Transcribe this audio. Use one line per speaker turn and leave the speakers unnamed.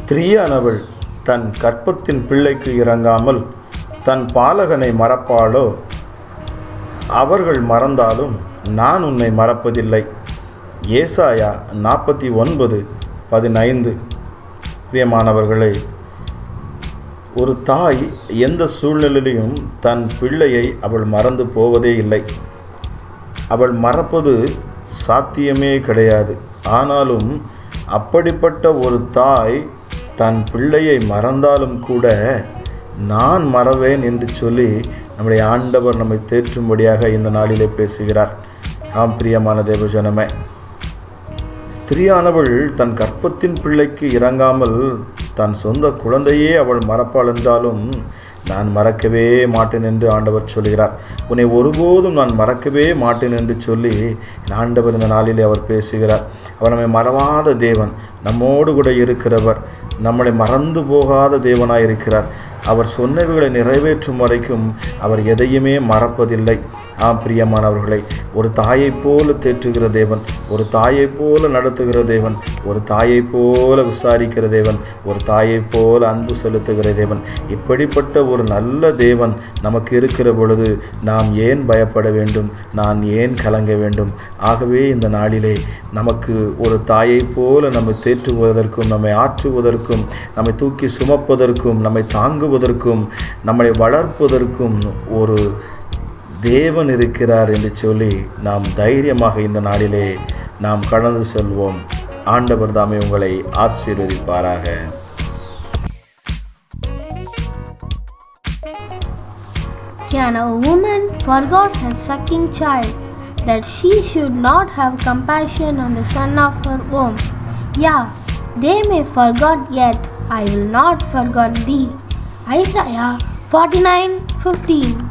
ஸ்திரீயானவள் தன் கற்பத்தின் பிள்ளைக்கு இறங்காமல் தன் பாலகனை மறப்பாளோ அவர்கள் மறந்தாலும் நான் உன்னை மறப்பதில்லை ஏசாயா நாற்பத்தி ஒன்பது பதினைந்து பிரியமானவர்களே ஒரு தாய் எந்த சூழ்நிலையிலும் தன் பிள்ளையை அவள் மறந்து போவதே இல்லை அவள் மறப்பது சாத்தியமே கிடையாது ஆனாலும் அப்படிப்பட்ட ஒரு தாய் தன் பிள்ளையை மறந்தாலும் கூட நான் மறவேன் என்று சொல்லி நம்முடைய ஆண்டவர் நம்மை தேற்றும்படியாக இந்த நாளிலே பேசுகிறார் ஆம் பிரியமான தேவஜனமே ஸ்திரீயானவள் தன் கற்பத்தின் பிள்ளைக்கு இறங்காமல் தன் சொந்த குழந்தையே அவள் மறப்பாள் என்றாலும் நான் மறக்கவே மாட்டேன் என்று ஆண்டவர் சொல்கிறார் உன்னை ஒருபோதும் நான் மறக்கவே மாட்டேன் என்று சொல்லி என் ஆண்டவர் இந்த நாளிலே அவர் பேசுகிறார் அவர் நம்மை மறவாத தேவன் நம்மோடு கூட இருக்கிறவர் நம்மளை மறந்து போகாத தேவனாய் இருக்கிறார் அவர் சொன்னவைகளை நிறைவேற்றும் வரைக்கும் அவர் எதையுமே மறப்பதில்லை ஆம் பிரியமானவர்களை ஒரு தாயைப் போல தேற்றுகிற தேவன் ஒரு தாயைப் போல நடத்துகிற தேவன் ஒரு தாயைப் போல விசாரிக்கிற தேவன் ஒரு தாயைப் போல அன்பு செலுத்துகிற தேவன் இப்படிப்பட்ட ஒரு நல்ல தேவன் நமக்கு இருக்கிற பொழுது நாம் ஏன் பயப்பட வேண்டும் நான் ஏன் கலங்க வேண்டும் ஆகவே இந்த நாளிலே நமக்கு ஒரு தாயைப் போல நம்மை தேற்றுவதற்கும் நம்மை ஆற்றுவதற்கும் நம்மை தூக்கி சுமப்பதற்கும் நம்மை தாங்குவதற்கும் நம்மளை வளர்ப்பதற்கும் ஒரு தேவன் இருக்கிறார் என்று சொல்லி நாம் தைரியமாக இந்த நாளிலே நாம் கடந்து செல்வோம் ஆண்டவர் தாமே உங்களை ஆசீர்வதிப்பாராக
Can a woman forget her sucking child, that she should not have compassion on the son of her womb? Yeah, they may forget, yet I will not forget thee. Isaiah 49 15